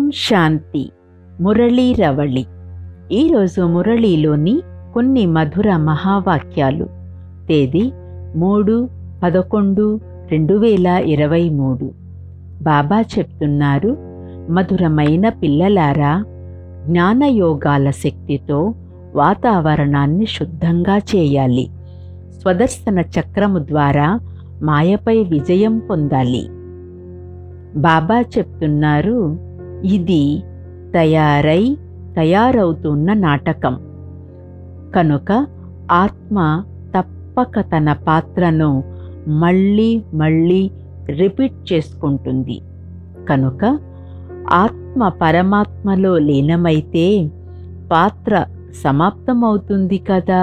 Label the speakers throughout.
Speaker 1: శాంతి మురళీ రవళి ఈరోజు మురళీలోని కొన్ని మధుర మహావాక్యాలు తేదీ మూడు పదకొండు రెండు వేల ఇరవై మూడు బాబా చెప్తున్నారు మధురమైన పిల్లలారా జ్ఞానయోగాల శక్తితో వాతావరణాన్ని శుద్ధంగా చేయాలి స్వదర్శన చక్రము ద్వారా మాయపై విజయం పొందాలి బాబా చెప్తున్నారు ఇది తయారై తయారవుతున్న నాటకం కనుక ఆత్మ తప్పక తన పాత్రను మళ్ళీ మళ్ళీ రిపీట్ చేసుకుంటుంది కనుక ఆత్మ పరమాత్మలో లీనమైతే పాత్ర సమాప్తమవుతుంది కదా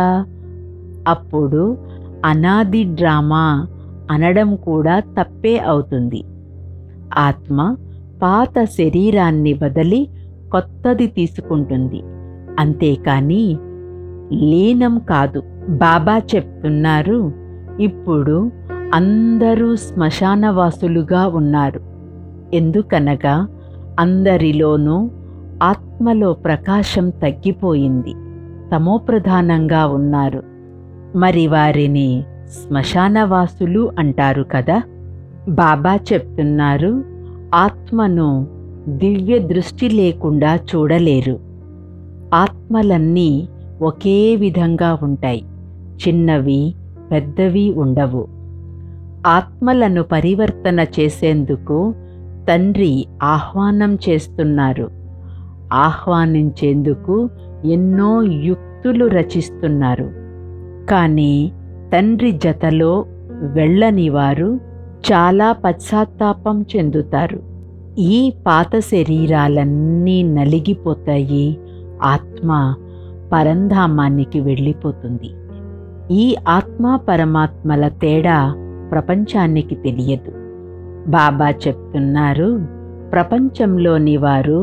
Speaker 1: అప్పుడు అనాది డ్రామా అనడం కూడా తప్పే అవుతుంది ఆత్మ పాత శరీరాన్ని బదిలి కొత్తది తీసుకుంటుంది అంతేకాని లీనం కాదు బాబా చెప్తున్నారు ఇప్పుడు అందరూ శ్మశానవాసులుగా ఉన్నారు ఎందుకనగా అందరిలోనూ ఆత్మలో ప్రకాశం తగ్గిపోయింది తమోప్రధానంగా ఉన్నారు మరి వారిని శ్మశానవాసులు అంటారు కదా బాబా చెప్తున్నారు ఆత్మను దివ్య దృష్టి లేకుండా చూడలేరు ఆత్మలన్నీ ఒకే విధంగా ఉంటాయి చిన్నవి పెద్దవి ఉండవు ఆత్మలను పరివర్తన చేసేందుకు తండ్రి ఆహ్వానం చేస్తున్నారు ఆహ్వానించేందుకు ఎన్నో యుక్తులు రచిస్తున్నారు కానీ తండ్రి జతలో వెళ్ళని వారు చాలా పశ్చాత్తాపం చెందుతారు ఈ పాత శరీరాలన్నీ నలిగిపోతాయి ఆత్మ పరంధామానికి వెళ్ళిపోతుంది ఈ ఆత్మ పరమాత్మల తేడా ప్రపంచానికి తెలియదు బాబా చెప్తున్నారు ప్రపంచంలోని వారు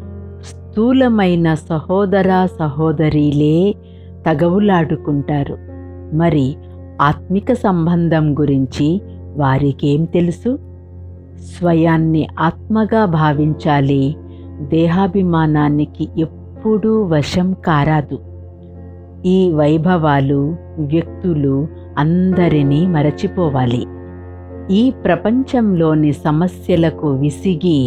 Speaker 1: స్థూలమైన సహోదర సహోదరీలే తగవులాడుకుంటారు మరి ఆత్మిక సంబంధం గురించి వారికేం తెలుసు స్వయాన్ని ఆత్మగా భావించాలి దేహాభిమానానికి ఎప్పుడూ వశం కారాదు ఈ వైభవాలు వ్యక్తులు అందరినీ మరచిపోవాలి ఈ ప్రపంచంలోని సమస్యలకు విసిగి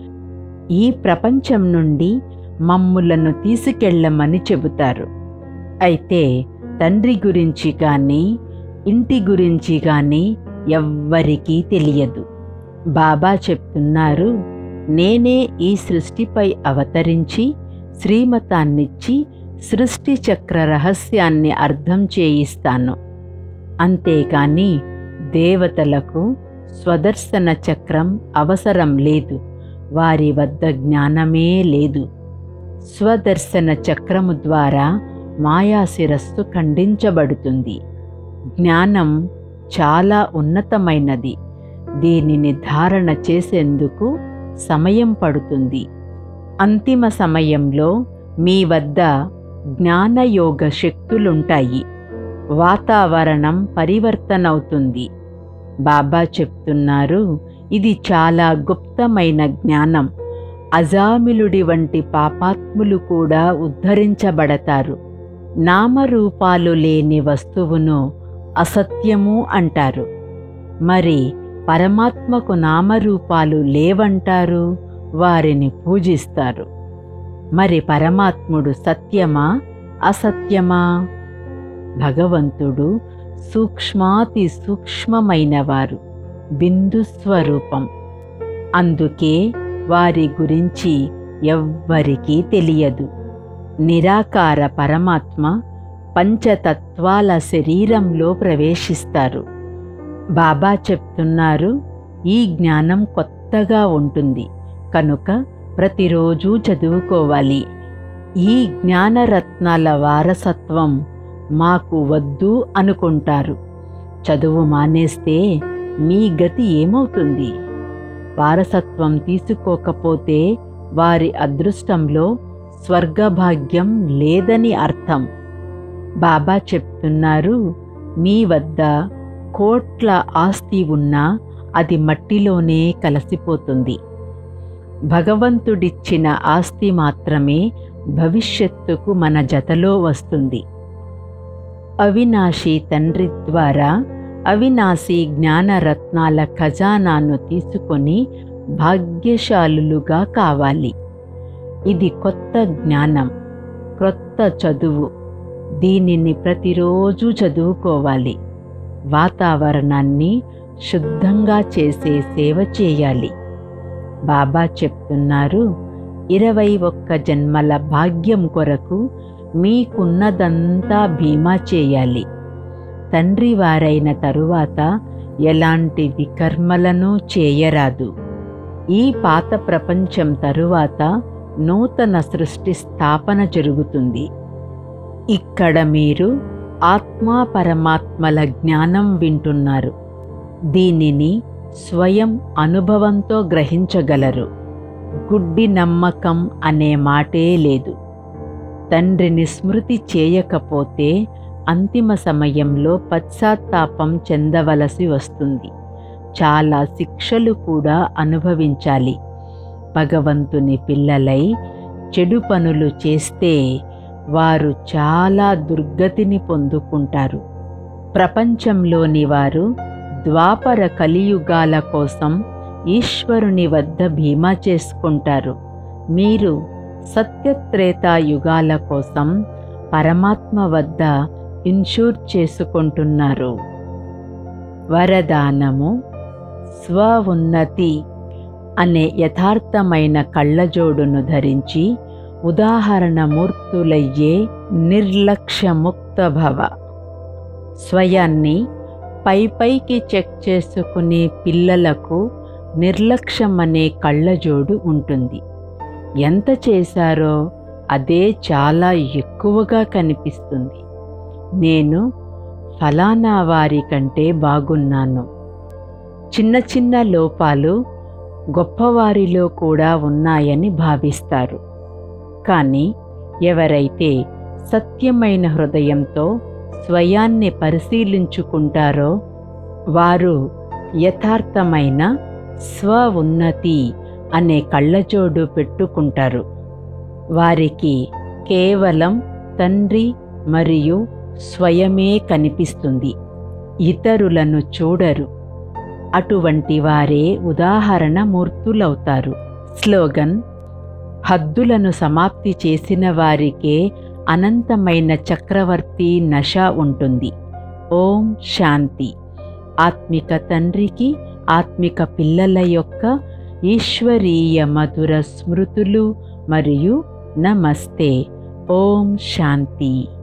Speaker 1: ఈ ప్రపంచం నుండి మమ్ములను తీసుకెళ్ళమని చెబుతారు అయితే తండ్రి గురించి కానీ ఇంటి గురించి కానీ ఎవ్వరికీ తెలియదు బాబా చెప్తున్నారు నేనే ఈ సృష్టిపై అవతరించి శ్రీమతాన్నిచ్చి సృష్టి చక్ర రహస్యాన్ని అర్థం చేయిస్తాను అంతేకాని దేవతలకు స్వదర్శన చక్రం అవసరం లేదు వారి వద్ద జ్ఞానమే లేదు స్వదర్శన చక్రము ద్వారా మాయాశిరస్సు ఖండించబడుతుంది జ్ఞానం చాలా ఉన్నతమైనది దీనిని ధారణ చేసేందుకు సమయం పడుతుంది అంతిమ సమయంలో మీ వద్ద జ్ఞానయోగ శక్తులుంటాయి వాతావరణం పరివర్తనవుతుంది బాబా చెప్తున్నారు ఇది చాలా గుప్తమైన జ్ఞానం అజామిలుడి వంటి పాపాత్ములు కూడా ఉద్ధరించబడతారు నామరూపాలు లేని వస్తువును అసత్యము అంటారు మరి పరమాత్మకు నామరూపాలు లేవంటారు వారిని పూజిస్తారు మరి పరమాత్ముడు సత్యమా అసత్యమా భగవంతుడు సూక్ష్మాతి సూక్ష్మమైనవారు బిందు స్వరూపం అందుకే వారి గురించి ఎవ్వరికీ తెలియదు నిరాకార పరమాత్మ పంచతత్వాల శరీరంలో ప్రవేశిస్తారు బాబా చెప్తున్నారు ఈ జ్ఞానం కొత్తగా ఉంటుంది కనుక ప్రతిరోజు చదువుకోవాలి ఈ జ్ఞానరత్నాల వారసత్వం మాకు వద్దు అనుకుంటారు చదువు మానేస్తే మీ గతి ఏమవుతుంది వారసత్వం తీసుకోకపోతే వారి అదృష్టంలో స్వర్గభాగ్యం లేదని అర్థం బాబా చెప్తున్నారు మీ వద్ద కోట్ల ఆస్తి ఉన్నా అది మట్టిలోనే కలసిపోతుంది భగవంతుడిచ్చిన ఆస్తి మాత్రమే భవిష్యత్తుకు మన జతలో వస్తుంది అవినాశి తండ్రి ద్వారా అవినాశి జ్ఞానరత్నాల ఖజానాను తీసుకొని భాగ్యశాలులుగా కావాలి ఇది కొత్త జ్ఞానం క్రొత్త చదువు దీనిని ప్రతిరోజు చదువుకోవాలి వాతావరణాన్ని శుద్ధంగా చేసే సేవ చేయాలి బాబా చెప్తున్నారు ఇరవై ఒక్క జన్మల భాగ్యం కొరకు మీకున్నదంతా బీమా చేయాలి తండ్రి వారైన తరువాత ఎలాంటి వికర్మలను చేయరాదు ఈ పాత ప్రపంచం తరువాత నూతన సృష్టి స్థాపన జరుగుతుంది ఇక్కడ మీరు ఆత్మా పరమాత్మల జ్ఞానం వింటున్నారు దీనిని స్వయం అనుభవంతో గ్రహించగలరు గుడ్డి నమ్మకం అనే మాటే లేదు తండ్రిని స్మృతి చేయకపోతే అంతిమ సమయంలో పశ్చాత్తాపం చెందవలసి వస్తుంది చాలా శిక్షలు కూడా అనుభవించాలి భగవంతుని పిల్లలై చెడు పనులు చేస్తే వారు చాలా దుర్గతిని పొందుకుంటారు ప్రపంచంలోని వారు ద్వాపర కలియుగాల కోసం ఈశ్వరుని వద్ద భీమా చేసుకుంటారు మీరు సత్యత్రేతాయుగాల కోసం పరమాత్మ వద్ద ఇన్షూర్ చేసుకుంటున్నారు వరదానము స్వ ఉన్నతి అనే యథార్థమైన కళ్ళజోడును ధరించి ఉదాహరణమూర్తులయ్యే నిర్లక్ష్యముక్త భవ స్వయాన్ని పై పైకి చెక్ చేసుకునే పిల్లలకు నిర్లక్ష్యం అనే కళ్ళజోడు ఉంటుంది ఎంత చేశారో అదే చాలా ఎక్కువగా కనిపిస్తుంది నేను ఫలానా వారి కంటే బాగున్నాను చిన్న చిన్న లోపాలు గొప్పవారిలో కూడా ఉన్నాయని భావిస్తారు కానీ ఎవరైతే సత్యమైన హృదయంతో స్వయాన్ని పరిశీలించుకుంటారో వారు యథార్థమైన స్వ ఉన్నతి అనే కళ్ళజోడు పెట్టుకుంటారు వారికి కేవలం తండ్రి మరియు స్వయమే కనిపిస్తుంది ఇతరులను చూడరు అటువంటి వారే ఉదాహరణ మూర్తులవుతారు స్లోగన్ హద్దులను సమాప్తి చేసిన వారికే అనంతమైన చక్రవర్తి నశ ఉంటుంది ఓం శాంతి ఆత్మిక తండ్రికి ఆత్మిక పిల్లల యొక్క ఈశ్వరీయ మధుర స్మృతులు మరియు నమస్తే ఓం శాంతి